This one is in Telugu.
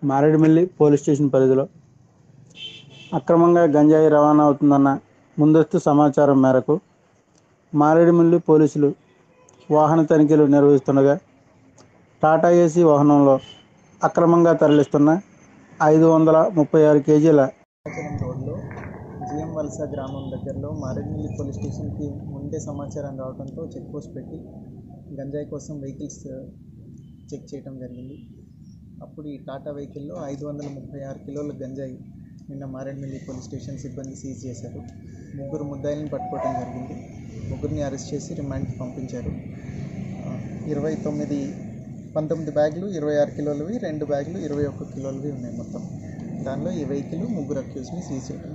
మారేడుమిల్లి పోలీస్ స్టేషన్ పరిధిలో అక్రమంగా గంజాయి రవాణా అవుతుందన్న ముందస్తు సమాచారం మేరకు మారేడుమిల్లి పోలీసులు వాహన తనిఖీలు నిర్వహిస్తుండగా టాటా ఏసీ వాహనంలో అక్రమంగా తరలిస్తున్న ఐదు వందల ముప్పై ఆరు కేజీల అరుణాచలం రోడ్లో జిఎం వలస గ్రామం దగ్గరలో మారేడుమిల్లి పోలీస్ స్టేషన్కి ముందే సమాచారం రావడంతో చెక్ పోస్ట్ పెట్టి గంజాయి కోసం వెహికల్స్ చెక్ చేయడం జరిగింది అప్పుడు ఈ టాటా వెహికల్లో ఐదు వందల ముప్పై ఆరు కిలోల గంజాయి నిన్న మారేడుమిల్లి పోలీస్ స్టేషన్ సిబ్బంది సీజ్ చేశారు ముగ్గురు ముద్దాయిలను పట్టుకోవడం జరిగింది ముగ్గురిని అరెస్ట్ చేసి రిమాండ్కి పంపించారు ఆ, ఇరవై తొమ్మిది పంతొమ్మిది బ్యాగులు ఇరవై ఆరు కిలోలవి రెండు బ్యాగులు ఇరవై ఒక్క కిలోలవి ఉన్నాయి మొత్తం దానిలో ఈ వెహికల్ ముగ్గురు అక్యూస్ని సీజ్ చేయడం